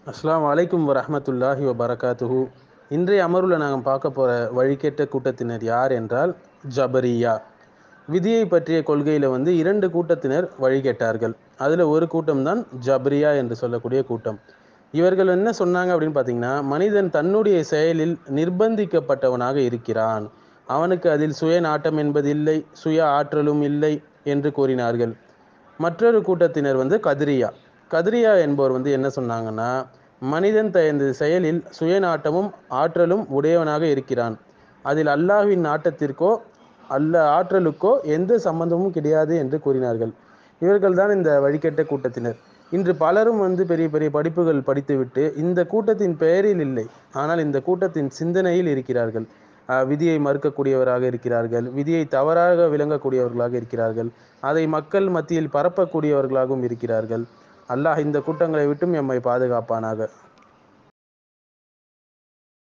அஸ்ஸலாமு அலைக்கும் வரஹ்மத்துல்லாஹி வபரகாத்துஹு இன்றைய அமர்வில் நாங்கள் பார்க்க போகிற வழிகெட்ட கூட்டத்தினர் யார் என்றால் ஜபரியா விதியை பற்றிய கொள்கையில் வந்து இரண்டு கூட்டத்தினர் வழிகெட்டார்கள் அதில் ஒரு கூட்டம் தான் ஜபரியா என்று சொல்லக்கூடிய கூட்டம் இவர்கள் என்ன சொன்னாங்க அப்படின்னு பார்த்தீங்கன்னா மனிதன் தன்னுடைய செயலில் நிர்பந்திக்கப்பட்டவனாக இருக்கிறான் அவனுக்கு அதில் சுய நாட்டம் என்பது இல்லை சுய ஆற்றலும் இல்லை என்று கூறினார்கள் மற்றொரு கூட்டத்தினர் வந்து கதிரியா கதிரியா என்பவர் வந்து என்ன சொன்னாங்கன்னா மனிதன் தனது செயலில் சுயநாட்டமும் ஆற்றலும் உடையவனாக இருக்கிறான் அதில் அல்லாஹ்வின் நாட்டத்திற்கோ அல்ல ஆற்றலுக்கோ எந்த சம்பந்தமும் கிடையாது என்று கூறினார்கள் இவர்கள் தான் இந்த வழிகெட்ட கூட்டத்தினர் இன்று பலரும் வந்து பெரிய பெரிய படிப்புகள் படித்துவிட்டு இந்த கூட்டத்தின் பெயரில் இல்லை ஆனால் இந்த கூட்டத்தின் சிந்தனையில் இருக்கிறார்கள் அஹ் விதியை மறுக்கக்கூடியவராக இருக்கிறார்கள் விதியை தவறாக விளங்கக்கூடியவர்களாக இருக்கிறார்கள் அதை மக்கள் மத்தியில் பரப்பக்கூடியவர்களாகவும் இருக்கிறார்கள் அல்லாஹ் இந்த கூட்டங்களை விட்டும் எம்மை பாதுகாப்பானாக